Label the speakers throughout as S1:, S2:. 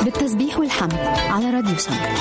S1: بالتسبيح والحمد على راديو سمر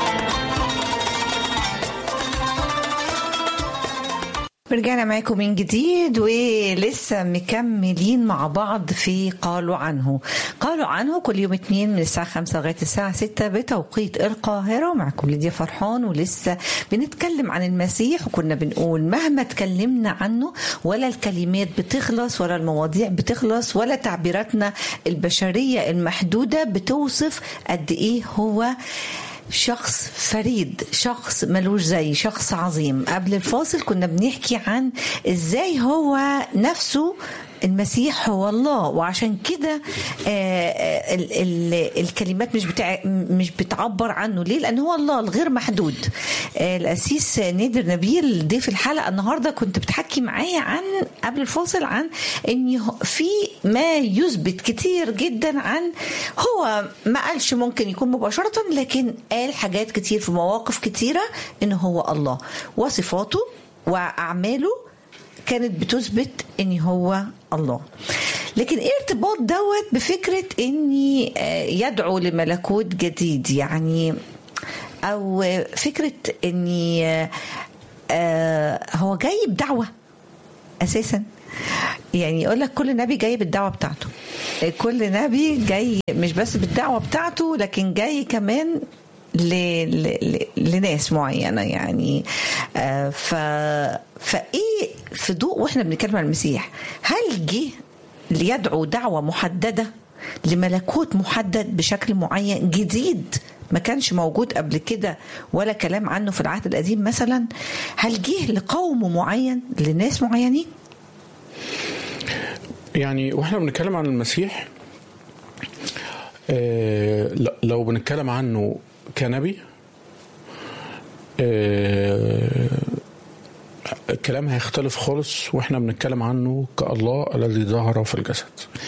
S2: رجعنا معاكم من جديد ولسه مكملين مع بعض في قالوا عنه قالوا عنه كل يوم اتنين من الساعة خمسة لغاية الساعة ستة بتوقيت القاهرة معكم ليديا فرحان ولسه بنتكلم عن المسيح وكنا بنقول مهما اتكلمنا عنه ولا الكلمات بتخلص ولا المواضيع بتخلص ولا تعبيراتنا البشرية المحدودة بتوصف قد ايه هو شخص فريد شخص ملوش زي شخص عظيم قبل الفاصل كنا بنحكي عن ازاي هو نفسه المسيح هو الله وعشان كده آه ال ال الكلمات مش بتاع مش بتعبر عنه ليه لان هو الله الغير محدود آه الاسيس نادر نبيل ضيف الحلقه النهارده كنت بتحكي معايا عن قبل الفاصل عن ان في ما يثبت كتير جدا عن هو ما قالش ممكن يكون مباشره لكن قال حاجات كتير في مواقف كتيره ان هو الله وصفاته واعماله كانت بتثبت ان هو الله لكن ايه ارتباط دوت بفكره اني يدعو لملكوت جديد يعني او فكره اني هو جاي بدعوه اساسا يعني يقول لك كل نبي جاي بالدعوه بتاعته كل نبي جاي مش بس بالدعوه بتاعته لكن جاي كمان ل... ل... لناس معينه يعني آه ف فايه في ضوء واحنا بنتكلم عن المسيح هل جه ليدعو دعوه محدده لملكوت محدد بشكل معين جديد ما كانش موجود قبل كده ولا كلام عنه في العهد القديم مثلا هل جه لقوم معين لناس معينين
S3: يعني واحنا بنتكلم عن المسيح آه لو بنتكلم عنه كنبي آه الكلام هيختلف خالص واحنا بنتكلم عنه كالله الذي ظهر في الجسد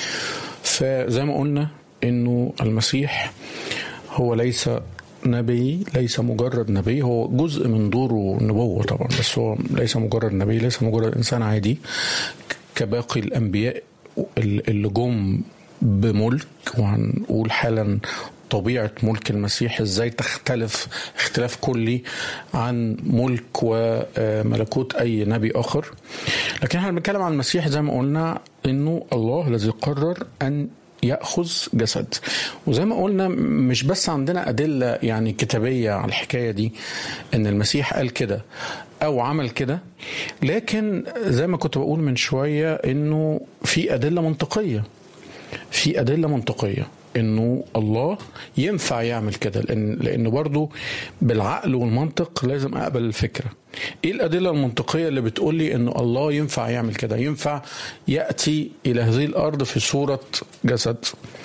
S3: فزي ما قلنا انه المسيح هو ليس نبي ليس مجرد نبي هو جزء من دوره النبوة طبعا بس هو ليس مجرد نبي ليس مجرد إنسان عادي كباقي الأنبياء اللي جم بملك وهنقول حالا طبيعة ملك المسيح ازاي تختلف اختلاف كلي عن ملك وملكوت اي نبي اخر لكن احنا بنتكلم عن المسيح زي ما قلنا انه الله الذي قرر ان ياخذ جسد وزي ما قلنا مش بس عندنا ادله يعني كتابيه على الحكايه دي ان المسيح قال كده او عمل كده لكن زي ما كنت بقول من شويه انه في ادله منطقيه في ادله منطقيه انه الله ينفع يعمل كده لان لانه برضه بالعقل والمنطق لازم اقبل الفكره ايه الادله المنطقيه اللي بتقول لي انه الله ينفع يعمل كده ينفع ياتي الى هذه الارض في صوره جسد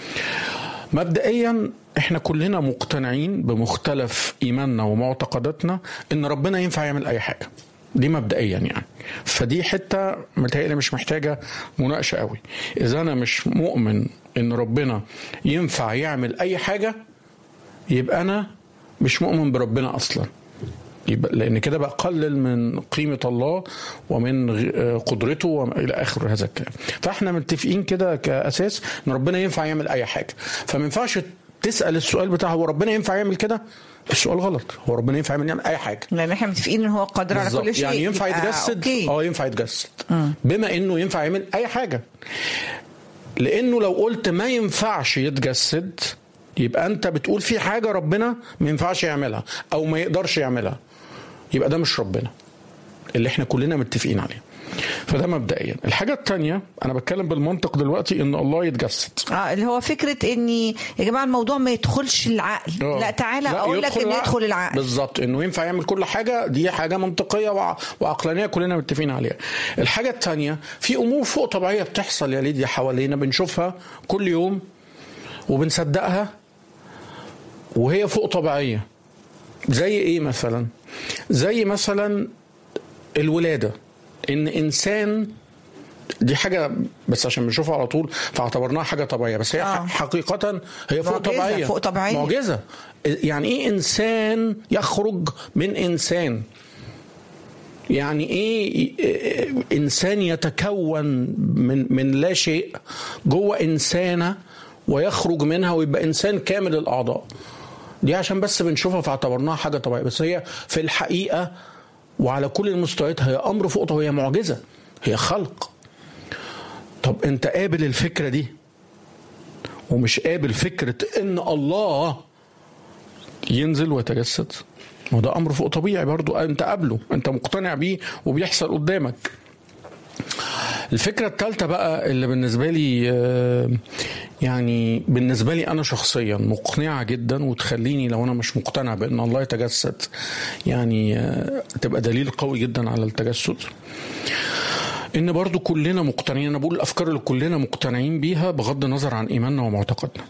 S3: مبدئيا احنا كلنا مقتنعين بمختلف ايماننا ومعتقداتنا ان ربنا ينفع يعمل اي حاجه دي مبدئيا يعني فدي حته متهيألي مش محتاجه مناقشه قوي اذا انا مش مؤمن ان ربنا ينفع يعمل اي حاجه يبقى انا مش مؤمن بربنا اصلا يبقى لان كده بقلل من قيمه الله ومن قدرته والى اخر هذا الكلام فاحنا متفقين كده كاساس ان ربنا ينفع يعمل اي حاجه فما ينفعش تسال السؤال بتاع هو ربنا ينفع يعمل كده السؤال غلط هو ربنا ينفع يعمل اي حاجه
S2: لان احنا متفقين ان هو قادر على كل شيء
S3: يعني ينفع يتجسد اه ينفع يتجسد بما انه ينفع يعمل اي حاجه لانه لو قلت ما ينفعش يتجسد يبقى انت بتقول في حاجه ربنا ما ينفعش يعملها او ما يقدرش يعملها يبقى ده مش ربنا اللي احنا كلنا متفقين عليه فده مبدئيا الحاجة الثانية أنا بتكلم بالمنطق دلوقتي إن الله يتجسد
S2: اه اللي هو فكرة إني يا جماعة الموضوع ما يدخلش العقل أوه. لا تعالى لا أقول لك إنه يدخل العقل
S3: بالظبط إنه ينفع يعمل كل حاجة دي حاجة منطقية وعقلانية كلنا متفقين عليها الحاجة الثانية في أمور فوق طبيعية بتحصل يا ليديا حوالينا بنشوفها كل يوم وبنصدقها وهي فوق طبيعية زي إيه مثلا زي مثلا الولاده ان انسان دي حاجه بس عشان بنشوفها على طول فاعتبرناها حاجه طبيعيه بس هي آه. حقيقه هي فوق طبيعيه
S2: فوق طبيعيه
S3: معجزه يعني ايه انسان يخرج من انسان يعني ايه انسان يتكون من من لا شيء جوه انسانه ويخرج منها ويبقى انسان كامل الاعضاء دي عشان بس بنشوفها فاعتبرناها حاجه طبيعيه بس هي في الحقيقه وعلى كل المستويات هي امر فوق وهي معجزه هي خلق طب انت قابل الفكره دي ومش قابل فكره ان الله ينزل ويتجسد ما ده امر فوق طبيعي برضو انت قابله انت مقتنع بيه وبيحصل قدامك الفكرة الثالثة بقى اللي بالنسبة لي آه، يعني بالنسبة لي أنا شخصيا مقنعة جدا وتخليني لو أنا مش مقتنع بأن الله يتجسد يعني آه، تبقى دليل قوي جدا على التجسد ان برضو كلنا مقتنعين انا بقول الافكار اللي كلنا مقتنعين بيها بغض النظر عن ايماننا ومعتقدنا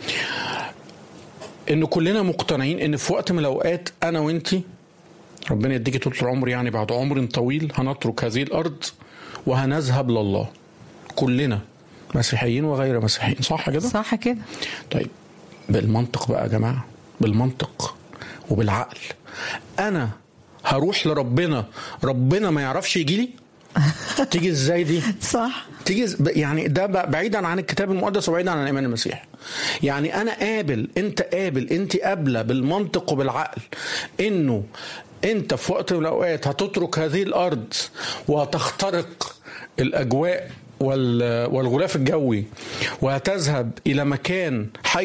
S3: ان كلنا مقتنعين ان في وقت من الاوقات انا وانتي ربنا يديكي طول العمر يعني بعد عمر طويل هنترك هذه الارض وهنذهب لله كلنا مسيحيين وغير مسيحيين صح كده
S2: صح كده
S3: طيب بالمنطق بقى يا جماعه بالمنطق وبالعقل انا هروح لربنا ربنا ما يعرفش يجي لي تيجي ازاي دي
S2: صح
S3: تيجي ز- يعني ده بقى بعيدا عن الكتاب المقدس وبعيدا عن ايمان المسيح يعني انا قابل انت قابل انت قابله بالمنطق وبالعقل انه انت في وقت من الاوقات هتترك هذه الارض وهتخترق الاجواء وال- والغلاف الجوي وهتذهب الى مكان حي